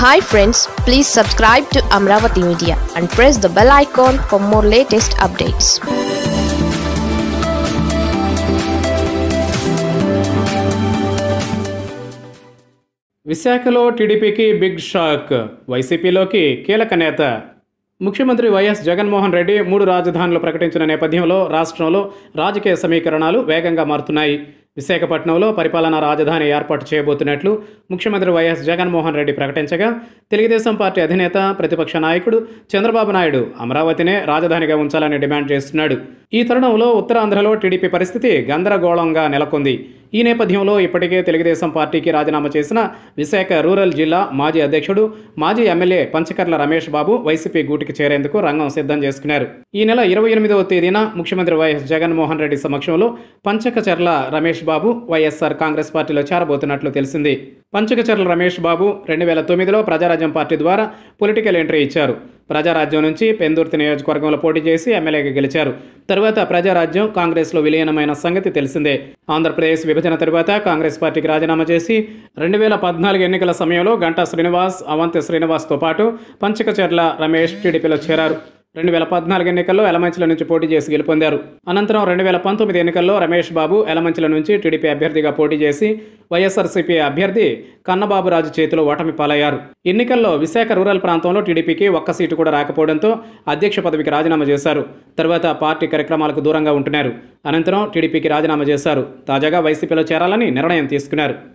hi friends please subscribe to Amaravati media and press the bell icon for more latest updates విశాఖలో టీడీపీకి big shock వైసీపీలోకి కీలక నేత ముఖ్యమంత్రి వైఎస్ జగన్మోహన్ రెడ్డి మూడు రాజధానులు ప్రకటించిన నేపథ్యంలో రాష్ట్రంలో రాజకీయ సమీకరణాలు వేగంగా మారుతున్నాయి విశాఖపట్నంలో పరిపాలనా రాజధాని ఏర్పాటు చేయబోతున్నట్లు ముఖ్యమంత్రి వైఎస్ జగన్మోహన్ రెడ్డి ప్రకటించగా తెలుగుదేశం పార్టీ అధినేత ప్రతిపక్ష నాయకుడు చంద్రబాబు నాయుడు అమరావతినే రాజధానిగా ఉంచాలని డిమాండ్ చేస్తున్నాడు ఈ తరుణంలో ఉత్తరాంధ్రలో టీడీపీ పరిస్థితి గందరగోళంగా నెలకొంది ఈ నేపథ్యంలో ఇప్పటికే తెలుగుదేశం పార్టీకి రాజీనామా చేసిన విశాఖ రూరల్ జిల్లా మాజీ అధ్యక్షుడు మాజీ ఎమ్మెల్యే పంచకర్ల రమేష్ బాబు వైసీపీ గూటికి చేరేందుకు రంగం సిద్ధం చేసుకున్నారు ఈ నెల ఇరవై ఎనిమిదవ తేదీన ముఖ్యమంత్రి వైఎస్ జగన్మోహన్ రెడ్డి సమక్షంలో పంచకచర్ల రమేష్ బాబు వైఎస్ఆర్ కాంగ్రెస్ పార్టీలో చేరబోతున్నట్లు తెలిసింది పంచకచర్ల రమేష్ బాబు రెండు వేల తొమ్మిదిలో ప్రజారాజ్యం పార్టీ ద్వారా పొలిటికల్ ఎంట్రీ ఇచ్చారు ప్రజారాజ్యం నుంచి పెందుర్తి నియోజకవర్గంలో పోటీ చేసి ఎమ్మెల్యేగా గెలిచారు తరువాత ప్రజారాజ్యం కాంగ్రెస్లో విలీనమైన సంగతి తెలిసిందే ఆంధ్రప్రదేశ్ విభజన తరువాత కాంగ్రెస్ పార్టీకి రాజీనామా చేసి రెండు వేల పద్నాలుగు ఎన్నికల సమయంలో గంటా శ్రీనివాస్ అవంతి శ్రీనివాస్తో పాటు పంచకచర్ల రమేష్ టీడీపీలో చేరారు రెండు వేల పద్నాలుగు ఎన్నికల్లో ఎలమంచిల నుంచి పోటీ చేసి గెలుపొందారు అనంతరం రెండు వేల పంతొమ్మిది ఎన్నికల్లో రమేష్ బాబు ఎలమంచిల నుంచి టీడీపీ అభ్యర్థిగా పోటీ చేసి వైఎస్ఆర్సీపీ అభ్యర్థి కన్నబాబురాజు చేతిలో ఓటమి పాలయ్యారు ఎన్నికల్లో విశాఖ రూరల్ ప్రాంతంలో టీడీపీకి ఒక్క సీటు కూడా రాకపోవడంతో అధ్యక్ష పదవికి రాజీనామా చేశారు తర్వాత పార్టీ కార్యక్రమాలకు దూరంగా ఉంటున్నారు అనంతరం టీడీపీకి రాజీనామా చేశారు తాజాగా వైసీపీలో చేరాలని నిర్ణయం తీసుకున్నారు